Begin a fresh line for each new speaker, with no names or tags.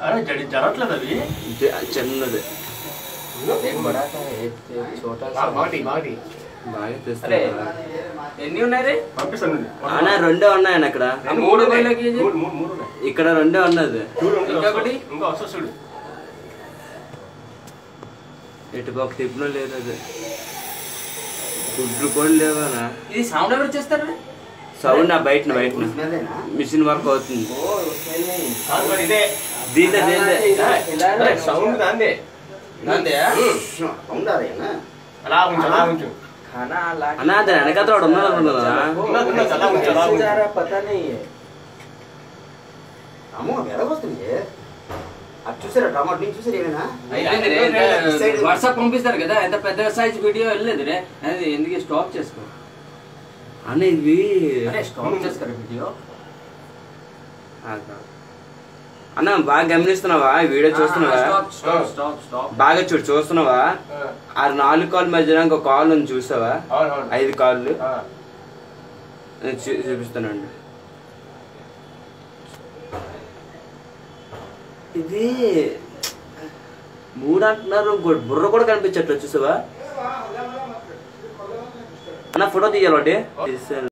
అరే జడి జరగట్లేదు అవి
జ- చిన్నది
एक बड़ा था एक एक छोटा सा
మాటి మాటి
బాగా
अरे
తెస్తున్నా
ఎన్ని ఉన్నాయి రే
పంపిస్తాను
అన్న రెండే ఉన్నాయన్న ఇక్కడ
ఆ మూడు వేల కేజీ
మూడు మూడు మూడు ఉన్నాయి.
ఇక్కడ రెండే ఉన్నది
చూడు ఇంకా
ఇంకొకటి?
వస్తా- ఇంకా వస్తా చూడు
ఇటు పక్క తిప్పులో లేదు అది గుడ్లు కూడా లేవనా
ఇది సౌండ్ ఎవరు చేస్తారు రే
సౌండ్ నా బయట బయట మిషన్ వర్క్ అవుతుంది
ఓ उसमें नहीं
కాదు మరి ఇదే
దీంతో దీంతో
అరే, సౌండ్ దాందే
नांदे
అలా ఉంచు అలా ఉంచు
खाना ला
అన్న దాని వెనకాల వాడు ఉన్నాడు అనుకున్నదా
ఉన్నది, ఉన్నది, అలా ఉంచు, అలా ఉంచు.
जा रहा पता नहीं है
అమ్మో వెలగొస్తుంది అది చూసారా టమాటో నుంచి చూసారు ఏమైనా
అయిపోయింది రే ఎంత వాట్సాప్ పంపిస్తారు కదా ఎంత పెద్ద సైజ్ వీడియో వెళ్ళలేదు రే అది ఎందుకు స్టాప్ చేసుకో
అన్న ఇవి
అరే స్టాప్ చేసుకోరు వీడియో
ఆగు. అన్న బాగా గమనిస్తున్నావా ఈ వీడియో చూస్తున్నావా
స్టాప్ స్టాప్ స్టాప్ స్టాప్
బాగా చూడు చూస్తున్నావా
ఆ,
ఆ నాలుగు కాల్ మధ్యన ఇంకో కాల్ ఉంది చూసావా
అవును అవును
ఐదు కాళ్ళు
ఆ,
నేను చూ- చూపిస్తానండి ఇది మూడు అంటున్నారు ఇంకోటి బుర్ర కూడా కనిపించట్లేదు చూసావా అన్న ఫోటో తీయాలి ఒకటి తీసాను